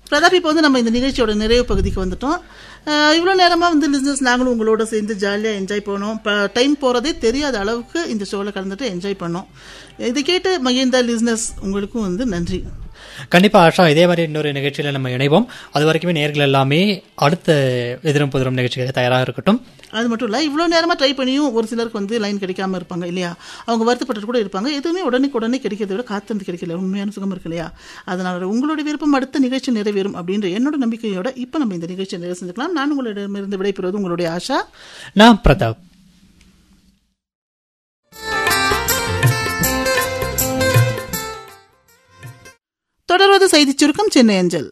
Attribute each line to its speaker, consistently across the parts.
Speaker 1: பிரதாப் இப்போ வந்து நம்ம இந்த நிகழ்ச்சியோட நிறைவு பகுதிக்கு வந்துட்டோம் அஹ் இவ்வளவு நேரமா வந்து லிசனர்ஸ் நாங்களும் உங்களோட சேர்ந்து ஜாலியா என்ஜாய் பண்ணோம் டைம் போறதே தெரியாத அளவுக்கு இந்த ஷோல கலந்துட்டு என்ஜாய் பண்ணோம் இதை கேட்டு மகிழ்ந்த லிசனர்ஸ் உங்களுக்கும் வந்து நன்றி
Speaker 2: கண்டிப்பா ஆஷா இதே மாதிரி இன்னொரு நிகழ்ச்சியில நம்ம இணைவோம் அது வரைக்குமே நேர்கள் எல்லாமே அடுத்த எதிரும் புதிரும் நிகழ்ச்சிகளை தயாராக இருக்கட்டும்
Speaker 1: அது மட்டும் இல்ல இவ்வளவு நேரமா ட்ரை பண்ணியும் ஒரு சிலருக்கு வந்து லைன் கிடைக்காம இருப்பாங்க இல்லையா அவங்க வருத்தப்பட்டு கூட இருப்பாங்க எதுவுமே உடனே உடனே கிடைக்கிறத விட காத்திருந்து கிடைக்கல உண்மையான சுகம் இருக்கு இல்லையா அதனால உங்களுடைய விருப்பம் அடுத்த நிகழ்ச்சி நிறைவேறும் அப்படின்ற என்னோட நம்பிக்கையோட இப்ப நம்ம இந்த நிகழ்ச்சியை நிறைவு செஞ்சுக்கலாம் நான் உங்களிடமிருந்து விடைபெறுவது உங்களுடைய ஆஷா
Speaker 2: நான் பிரதாப்
Speaker 1: தொடர்வது செய்திச் சுருக்கம் சென்னை அஞ்சல்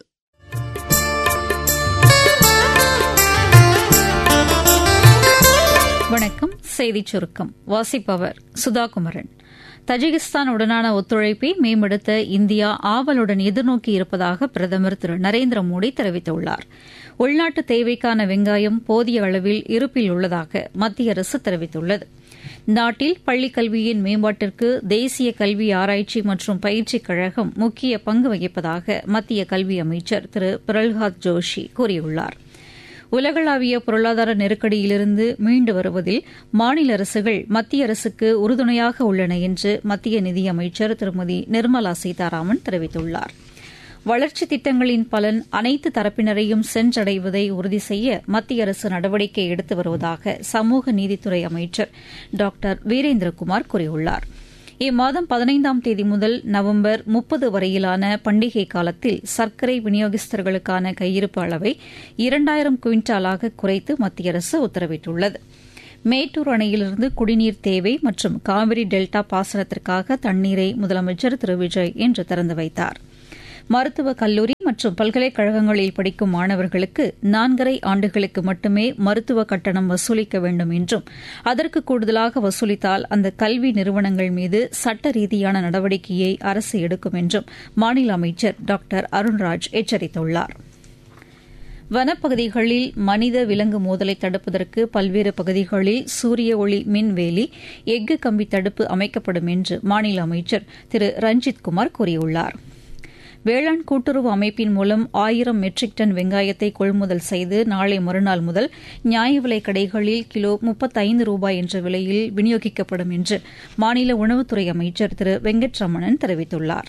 Speaker 3: வணக்கம் செய்திச் சுருக்கம் வாசிப்பவர் சுதாகுமரன் தஜிகிஸ்தான் உடனான ஒத்துழைப்பை மேம்படுத்த இந்தியா ஆவலுடன் எதிர்நோக்கி இருப்பதாக பிரதமர் திரு நரேந்திர மோடி தெரிவித்துள்ளார் உள்நாட்டு தேவைக்கான வெங்காயம் போதிய அளவில் இருப்பில் உள்ளதாக மத்திய அரசு தெரிவித்துள்ளது நாட்டில் பள்ளிக் கல்வியின் மேம்பாட்டிற்கு தேசிய கல்வி ஆராய்ச்சி மற்றும் பயிற்சிக் கழகம் முக்கிய பங்கு வகிப்பதாக மத்திய கல்வி அமைச்சர் திரு பிரல்ஹாத் ஜோஷி கூறியுள்ளார் உலகளாவிய பொருளாதார நெருக்கடியிலிருந்து மீண்டு வருவதில் மாநில அரசுகள் மத்திய அரசுக்கு உறுதுணையாக உள்ளன என்று மத்திய நிதியமைச்சர் திருமதி நிர்மலா சீதாராமன் தெரிவித்துள்ளார் வளர்ச்சித் திட்டங்களின் பலன் அனைத்து தரப்பினரையும் சென்றடைவதை உறுதி செய்ய மத்திய அரசு நடவடிக்கை எடுத்து வருவதாக சமூக நீதித்துறை அமைச்சர் டாக்டர் வீரேந்திரகுமார் கூறியுள்ளார் இம்மாதம் பதினைந்தாம் தேதி முதல் நவம்பர் முப்பது வரையிலான பண்டிகை காலத்தில் சர்க்கரை விநியோகஸ்தர்களுக்கான கையிருப்பு அளவை இரண்டாயிரம் குவிண்டாலாக குறைத்து மத்திய அரசு உத்தரவிட்டுள்ளது மேட்டூர் அணையிலிருந்து குடிநீர் தேவை மற்றும் காவிரி டெல்டா பாசனத்திற்காக தண்ணீரை முதலமைச்சர் திரு விஜய் இன்று திறந்து வைத்தாா் மருத்துவக் கல்லூரி மற்றும் பல்கலைக்கழகங்களில் படிக்கும் மாணவர்களுக்கு நான்கரை ஆண்டுகளுக்கு மட்டுமே மருத்துவ கட்டணம் வசூலிக்க வேண்டும் என்றும் அதற்கு கூடுதலாக வசூலித்தால் அந்த கல்வி நிறுவனங்கள் மீது சட்ட ரீதியான நடவடிக்கையை அரசு எடுக்கும் என்றும் மாநில அமைச்சர் டாக்டர் அருண்ராஜ் எச்சரித்துள்ளார் வனப்பகுதிகளில் மனித விலங்கு மோதலை தடுப்பதற்கு பல்வேறு பகுதிகளில் சூரிய ஒளி மின்வேலி எஃகு கம்பி தடுப்பு அமைக்கப்படும் என்று மாநில அமைச்சர் திரு ரஞ்சித் குமார் கூறியுள்ளாா் வேளாண் கூட்டுறவு அமைப்பின் மூலம் ஆயிரம் மெட்ரிக் டன் வெங்காயத்தை கொள்முதல் செய்து நாளை மறுநாள் முதல் நியாய விலைக் கடைகளில் கிலோ முப்பத்தைந்து ரூபாய் என்ற விலையில் விநியோகிக்கப்படும் என்று மாநில உணவுத்துறை அமைச்சர் திரு வெங்கட்ரமணன் தெரிவித்துள்ளார்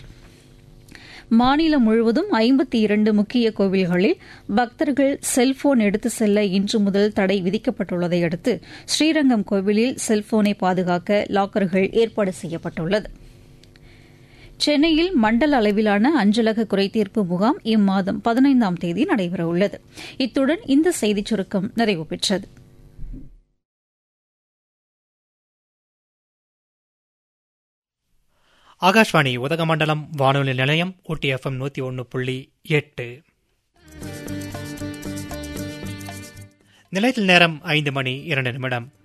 Speaker 3: மாநிலம் முழுவதும் ஐம்பத்தி இரண்டு முக்கிய கோவில்களில் பக்தர்கள் செல்போன் எடுத்து செல்ல இன்று முதல் தடை விதிக்கப்பட்டுள்ளதை அடுத்து ஸ்ரீரங்கம் கோவிலில் செல்போனை பாதுகாக்க லாக்கர்கள் ஏற்பாடு செய்யப்பட்டுள்ளது சென்னையில் மண்டல அளவிலான அஞ்சலக குறைதீர்ப்பு முகாம் இம்மாதம் பதினைந்தாம் தேதி நடைபெறவுள்ளது இத்துடன் இந்த செய்திச் சுருக்கம் நிறைவு பெற்றது
Speaker 2: ஆகாஷ்வாணி உதகமண்டலம் வானொலி நிலையம் ஊட்டி எஃப்எம் நூத்தி ஒன்று புள்ளி எட்டு நிலையத்தில் நேரம் ஐந்து மணி இரண்டு நிமிடம்